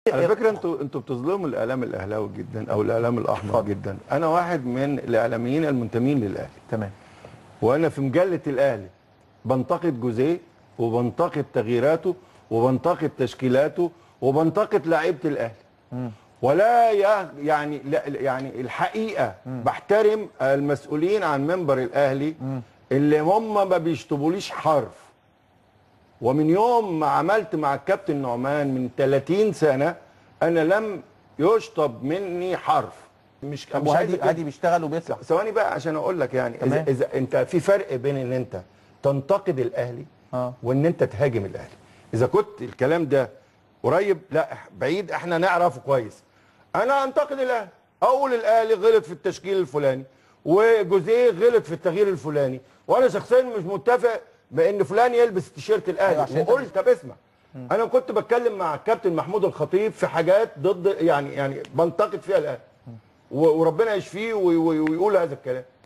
على فكره انتوا انتوا بتظلموا الاعلام الاهلاوي جدا او الاعلام الاحمر جدا انا واحد من الاعلاميين المنتمين للاهلي تمام وانا في مجله الاهلي بنتقد جوزيه وبنتقد تغييراته وبنتقد تشكيلاته وبنتقد لعيبه الاهلي ولا ي- يعني لا يعني الحقيقه بحترم المسؤولين عن منبر الاهلي اللي هم ما بيشطبوليش حرف ومن يوم ما عملت مع الكابتن نعمان من 30 سنه انا لم يشطب مني حرف مش طب مش عايز وهادي كده. هادي بيشتغل وبيطلع ثواني بقى عشان اقول لك يعني تمام. اذا اذا انت في فرق بين ان انت تنتقد الاهلي اه وان انت تهاجم الاهلي اذا كنت الكلام ده قريب لا بعيد احنا نعرفه كويس انا انتقد الاهلي اقول الاهلي غلط في التشكيل الفلاني وجوزيه غلط في التغيير الفلاني وانا شخصيا مش متفق بان فلان يلبس تيشيرت أيوة، الاهلي عشان أنت وقلت طب اسمع انا كنت بتكلم مع الكابتن محمود الخطيب في حاجات ضد يعني يعني بنتقد فيها الاهلي و- وربنا يشفيه وي- وي- ويقول هذا الكلام